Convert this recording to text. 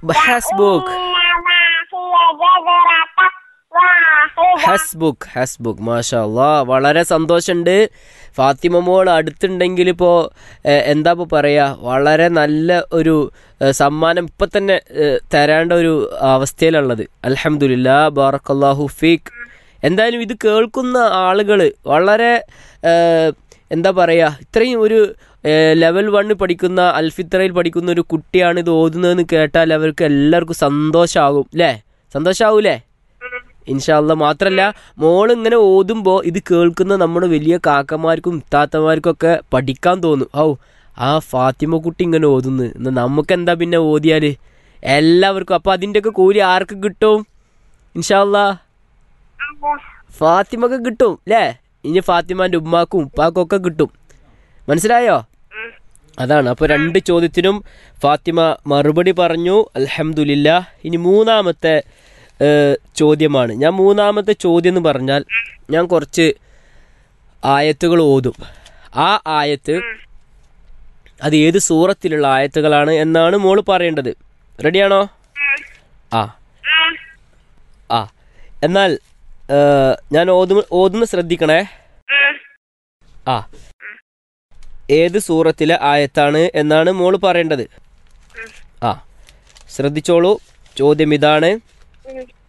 ഹസ്ബുക് واحدة ഹസ്ബുക് ഹസ്ബുക് മാഷാ അല്ലാ വളരെ സന്തോഷമുണ്ട് ഫാത്തിമ മോൾ അടുത്തുണ്ടെങ്കിൽ ഇപ്പോൾ എന്താ ഇപ്പോൾ പറയുക വളരെ നല്ല ഒരു ഏ, സമ്മാനം ഇപ്പം തന്നെ ഏ, തരേണ്ട ഒരു അവസ്ഥയിലുള്ളത് അൽഹംദുലില്ലാ ബാറക്കല്ലാഹു ഫീക്ക് എന്തായാലും ഇത് കേൾക്കുന്ന ആളുകൾ വളരെ ഏ, എന്താ പറയുക ഇത്രയും ഒരു ഏ, ലെവൽ വണ്ണ് പഠിക്കുന്ന അൽഫിത്രയിൽ പഠിക്കുന്ന ഒരു കുട്ടിയാണ് ഇത് ഓതുന്നതെന്ന് കേട്ടാൽ അവർക്ക് എല്ലാവർക്കും സന്തോഷമാകും അല്ലേ സന്തോഷമാവൂലേ ഇൻഷാല്ല മാത്രല്ല മോൾ ഇങ്ങനെ ഓതുമ്പോൾ ഇത് കേൾക്കുന്ന നമ്മുടെ വലിയ കാക്കമാർക്കും ഇത്താത്തമാർക്കും ഒക്കെ പഠിക്കാൻ തോന്നും ഔ ആ ഫാത്തിമ കുട്ടി ഇങ്ങനെ ഓതുന്നു എന്നാൽ നമുക്ക് എന്താ പിന്നെ ഓതിയാൽ എല്ലാവർക്കും അപ്പോൾ അതിൻ്റെയൊക്കെ കൂലി ആർക്ക് കിട്ടും ഇൻഷാല്ല ഫാത്തിമക്ക് കിട്ടും അല്ലേ ഇനി ഫാത്തിമാൻ്റെ ഉമ്മാക്കും ഉപ്പാക്കും ഒക്കെ കിട്ടും മനസ്സിലായോ അതാണ് അപ്പോൾ രണ്ട് ചോദ്യത്തിനും ഫാത്തിമ മറുപടി പറഞ്ഞു അൽഹംദുലില്ല ഇനി മൂന്നാമത്തെ ഏഹ്, ചോദ്യമാണ് ഞാൻ മൂന്നാമത്തെ ചോദ്യം എന്ന് പറഞ്ഞാൽ ഞാൻ കുറച്ച് ആയത്തുകൾ ഓതും ആ ആയത്ത് അത് ഏത് സൂറത്തിലുള്ള ആയത്തുകളാണ് എന്നാണ് മോള് പറയേണ്ടത് റെഡിയാണോ ആ ആ എന്നാൽ ഏഹ്, ഞാൻ ഓതു ഓതുന്ന ശ്രദ്ധിക്കണേ ആ ഏത് സൂറത്തിലെ ആയത്താണ് എന്നാണ് മോള് പറയേണ്ടത് ആ ശ്രദ്ധിച്ചോളൂ ചോദ്യം ഇതാണ് ഉം.